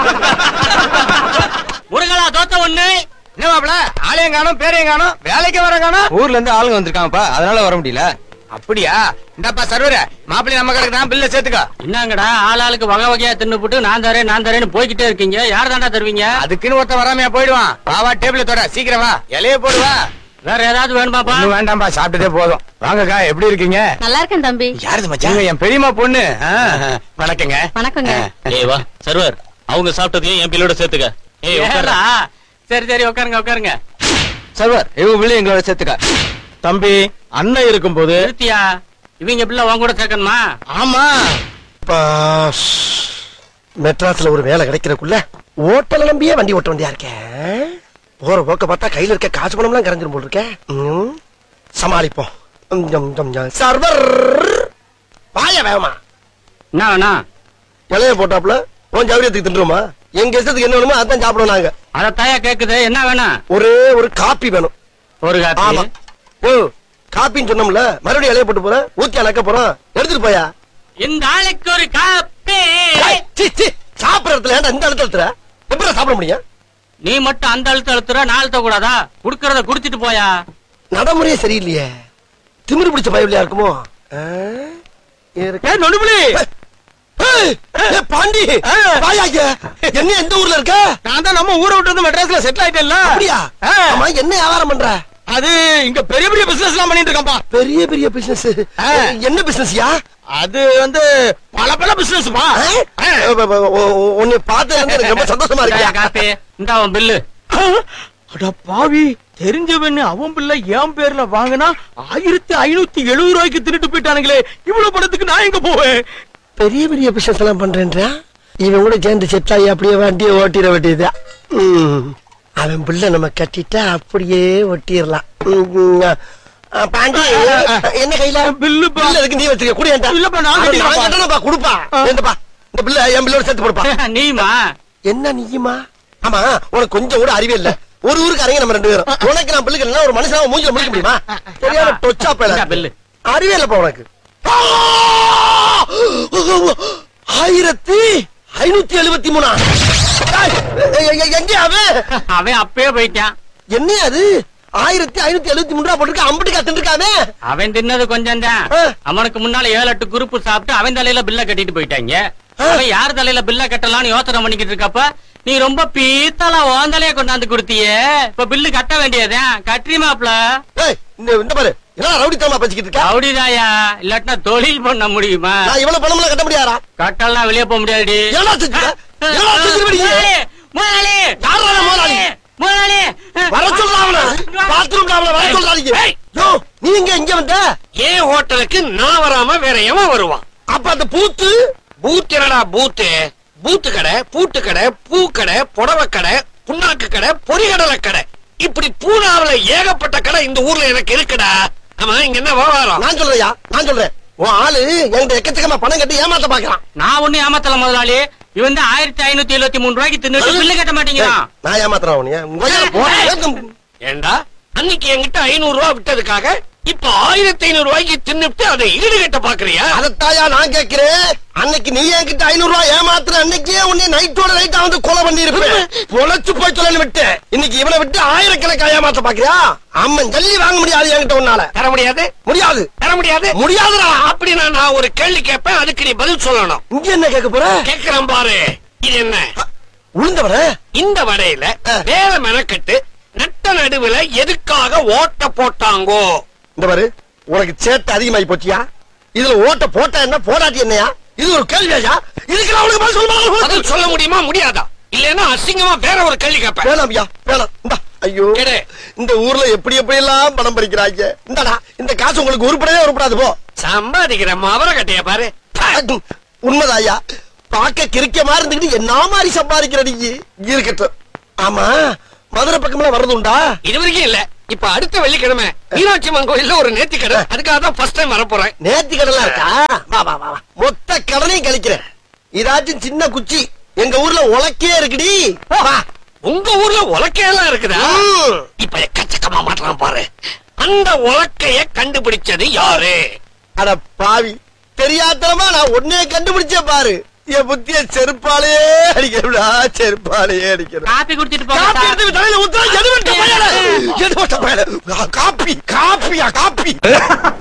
முருகலா தோத்த ஒண்ணு என்ன மாப்பிள ஆளையும் காணும் பேரையும் காணும் வேலைக்கு வர காணும் ஊர்ல இருந்து ஆளுங்க வந்திருக்காங்கப்பா அதனால வர முடியல அப்படியா இந்தப்பா சர்வர மாப்பிள்ளை நம்ம கணக்கு தான் பில்ல சேர்த்துக்கோ என்னங்கடா ஆள் ஆளுக்கு வகை வகையா தின்னு போட்டு நான் தரேன் நான் தரேன்னு போய்கிட்டே இருக்கீங்க யார் தாண்டா தருவீங்க அதுக்குன்னு ஒருத்த வராமையா போயிடுவான் வாவா டேபிள்ல தொட சீக்கிரம் வா இலைய போடுவா வேற ஏதாவது வேணுமாப்பா ஒண்ணும் வேண்டாம்பா சாப்பிட்டதே போதும் வாங்கக்கா எப்படி இருக்கீங்க நல்லா இருக்கேன் தம்பி யாருது மச்சான் என் பெரியம்மா பொண்ணு ஆ, வணக்கங்க வணக்கங்க ஏய் வா சர்வர் அவங்க சாப்பிட்டதையும் என் பிள்ளோட சேர்த்துக்க ஏய் உட்கார்றா ஏறா? சரி சரி உட்காருங்க உட்காருங்க சர்வர் இவங்க பிள்ளை எங்களோட சேர்த்துக்க தம்பி அண்ணன் இருக்கும்போது நிறுத்தியா இவங்க பிள்ளை உன் கூட சேர்க்கணுமா ஆமா மெட்ராஸ்ல ஒரு வேலை கிடைக்கிறதுக்குள்ள ஓட்டல நம்பியே வண்டி ஓட்ட வேண்டியா இருக்கேன் போற போக்க பார்த்தா கையில இருக்க காசு பணம்லாம் கரைஞ்சிரும் போல் இருக்கேன் ம், சமாளிப்போம் ம், ஜம், ஜம், ஜம். சர்வர் வாய வேகமா என்ன வேணா இலைய போட்டாப்புல உன் ஜவுரியத்துக்கு தின்றுமா எங்க இஷ்டத்துக்கு என்ன வேணுமோ அதான் சாப்பிடுவோம் நாங்க அத தாயா கேக்குது என்ன வேணா ஒரே ஒரு காப்பி வேணும் ஒரு ஆமா காப்பி ஓ காப்பின்னு சொன்னோம்ல மறுபடியும் இலைய போட்டு போறேன் ஊத்தி அணக்க போறோம் எடுத்துட்டு போயா இந்த ஆளுக்கு ஒரு காப்பி ஏய், சீ, சீ, சாப்பிடுற இடத்துல ஏன்டா இந்த இடத்துல எப்படி சாப்பிட முடியும் நீ மட்டும் அந்த அழுத்த அழுத்துற நான் அழுத்த கூடாதா குடுக்கறத குடுத்துட்டு போயா நடைமுறையே சரியில்லையே திமிரு பிடிச்ச பயவில்லையா இருக்குமோ ஆ? இருக்கு. நொடுபுலி ஏய், ஏய், பாண்டி வாயா இங்க. என்ன எந்த ஊர்ல இருக்க நான் தான் நம்ம ஊரை விட்டு வந்து மெட்ராஸ்ல செட்டில் ஆயிட்டேன்ல அப்படியா ஆ. ஆமா என்ன வியாபாரம் பண்ற அது இங்க பெரிய பெரிய பிசினஸ் எல்லாம் பண்ணிட்டு இருக்கான்ப்பா பெரிய பெரிய பிசினஸ் ஆ. என்ன பிசினஸ்யா அது வந்து பல பல பிசினஸ் பா உன்னை பார்த்து எனக்கு ரொம்ப சந்தோஷமா இந்தாயா இருக்கியா காப்பி இந்த அவன் பில்லு அட பாவி தெரிஞ்சவன்னு அவன் பிள்ளை என் பேர்ல வாங்கினா ஆயிரத்தி ஐநூத்தி எழுபது ரூபாய்க்கு திருட்டு போயிட்டானுங்களே இவ்வளவு பணத்துக்கு நான் எங்க போவேன் பெரிய பெரிய பிசினஸ் எல்லாம் பண்றேன்றா இவன் கூட சேர்ந்து செட்டாயி அப்படியே வண்டியை ஓட்டிட வேண்டியதுதான் ம். அவன் பிள்ளை நம்ம கட்டிட்டா அப்படியே ஒட்டிடலாம் ம், ஆ, பாண்டி என்ன கையில பில்லு பா. பில்லு இருக்கு நீ வச்சிருக்க கூட இல்லப்பா, நான் கட்டிக்கிறேன்ப்பா. கட்டணப்பா கொடுப்பா என்னப்பா இந்த பிள்ளை என் பிள்ளோட சேர்த்து கொடுப்பா நீமா என்ன நீயுமா ஆமா உனக்கு கொஞ்சம் கூட அறிவே இல்ல ஒரு ஊருக்கு அரங்க நம்ம ரெண்டு பேரும் உனக்கு நான் பிள்ளைக்கு ஒரு மனுஷன் மூஞ்சில முடிக்க முடியுமா தெரியாம டொச்சா இந்தா பேல பில்லு அறிவே இல்லப்பா உனக்கு ஆயிரத்தி ஐநூத்தி எழுபத்தி மூணா ஏய், எ- எ- எங்க அவன் அவன் அப்பயே போயிட்டான் என்ன அது ஆயிரத்தி ஐநூத்தி எழுபத்தி மூணு ரூபா போட்டுருக்க அம்பட்டு கத்துருக்காமே அவன் தின்னது கொஞ்சம் தான் ஆ. அவனுக்கு முன்னால ஏழு எட்டு குரூப் சாப்பிட்டு அவன் தலையில பில்ல கட்டிட்டு போயிட்டாங்க அவன் யார் தலையில பில்ல கட்டலாம்னு யோசனை பண்ணிக்கிட்டு இருக்கப்ப நீ ரொம்ப பீத்தலா உன் தலைய கொண்டாந்து கொடுத்தியே இப்ப பில்லு கட்ட வேண்டியதுதான் கட்டுறிமாப்ல ஏய் இந்த இந்த பாரு என்ன ரவுடித்தனமா பேசிக்கிட்டு இருக்க ரவுடிதாயா இல்லாட்டினா தொழில் பண்ண முடியுமா நான் இவ்வளவு பணம்லாம் கட்ட முடியாதா கட்டலாம் வெளியே போக முடியாதுடி எவ்வளவு செஞ்சுட்ட? எவ்வளவு செஞ்சுட்ட நீ? முதலாளி, முதலாளி, யாரா முதலாளி? முதலாளி வர சொல்றா அவன பாத்ரூம்ல அவன வர சொல்றாதீங்க யோ நீ எங்க இங்க வந்த ஏன் ஹோட்டலுக்கு நான் வராம வேற எவன் வருவான் அப்ப அந்த பூத்து பூத் என்னடா பூத்து பூத்து கடை பூட்டு கடை பூ கடை புடவை கடை புண்ணாக்கு கடை பொரிகடலை கடை இப்படி பூனாவில ஏகப்பட்ட கடை இந்த ஊர்ல எனக்கு இருக்குடா ஆமா இங்க என்ன வியாபாரம் நான் சொல்றேயா நான் சொல்றேன் உன் ஆளு என்கிட்ட எக்கச்சக்கமா பணம் கட்டி ஏமாத்த பாக்குறான் நான் ஒண்ணு ஏமாத்தல முதலாளி இவன் தான் ஆயிரத்தி ஐநூத்தி எழுபத்தி மூணு ரூபாய்க்கு தின்னுட்டு பில்லு கட்ட மாட்டேங்கிறான் ஏய், நான் ஏமாத்துறேன் உன்னைய. உன் கையில போன ஏண்டா அன்னைக்கு என்கிட்ட ஐநூறு ரூபாய் விட்டதுக்காக இப்ப ஆயிரத்தி ஐநூறு ரூபாய்க்கு தின்னுட்டு அதை ஈடு கட்ட பாக்குறியா அதத்தாயா நான் கேக்குறேன் அன்னைக்கு நீ என்கிட்ட ஐநூறு ரூபாய் ஏமாத்துற அன்னைக்கே உன்னை நைட்டோட நைட்டா வந்து கொலை பண்ணி இருப்பேன் பொழைச்சு போய் சொல்லு விட்டு இன்னைக்கு இவனை விட்டு ஆயிரக்கணக்கா ஏமாத்த பாக்குறியா அம்மன் ஜல்லி வாங்க முடியாது என்கிட்ட உன்னால தர முடியாது முடியாது தர முடியாது முடியாதுடா அப்படின்னா நான் ஒரு கேள்வி கேட்பேன் அதுக்கு நீ பதில் சொல்லணும் இங்க என்ன கேட்க போற கேக்குறேன் பாரு இது என்ன உளுந்தவன இந்த வடையில ஆ. வேற மெனக்கட்டு நட்ட நடுவுல எதுக்காக ஓட்ட போட்டாங்கோ இந்த பாரு உனக்கு சேட்டை அதிகமாயி போச்சியா இதுல ஓட்ட போட்டா என்ன போடாட்டி என்னையா இது ஒரு கேள்வியா இதுக்கு நான் உனக்கு பதில் சொல்ல பதில் சொல்ல முடியுமா முடியாதா இல்லன்னா அசிங்கமா வேற ஒரு கேள்வி கேட்பேன் வேணாம் ஐயா வேணாம் இந்தா ஐயோ எடு. இந்த ஊர்ல எப்படி எப்படி எல்லாம் பணம் பறிக்கிறாங்க இந்தாடா இந்த காசு உங்களுக்கு உருப்படவே உருப்படாது போ சம்பாதிக்கிற மவர கட்டைய பாரு அஹ், உண்மைதான் ஐயா பார்க்க கிரிக்க மாதிரி இருந்துக்கிட்டு என்ன மாதிரி சம்பாதிக்கிற நீ இருக்கட்டும் ஆமா மதுரை பக்கம்லாம் வர்றது உண்டா இது வரைக்கும் இல்ல இப்ப அடுத்த வெள்ளிக்கிழமை மீனாட்சி அம்மன் கோயில்ல ஒரு நேர்த்தி கடை அதுக்காக தான் ஃபர்ஸ்ட் டைம் வர போறேன் நேர்த்தி கடலாம் இருக்கா வா வா வா வா. மொத்த கடனையும் கழிக்கிறேன் இதாச்சும் சின்ன குச்சி எங்க ஊர்ல உலக்கே இருக்குடி வா. உங்க ஊர்ல உலக்கையெல்லாம் இருக்குதா ம். இப்ப எக்கச்சக்கமா மாட்டலாம் பாரு அந்த உலக்கைய கண்டுபிடிச்சது யாரு அட பாவி தெரியாதனமா நான் உன்னைய கண்டுபிடிச்சே பாரு என் புத்திய செருப்பாலேயே அடிக்கிறா செருப்பாலேயே அடிக்கிறா காப்பி குடிச்சிட்டு போங்க காப்பி சார் எடுத்து தலையில ஊத்துறா எது வட்ட பயல எது வட்ட பயல காப்பி காப்பியா காப்பி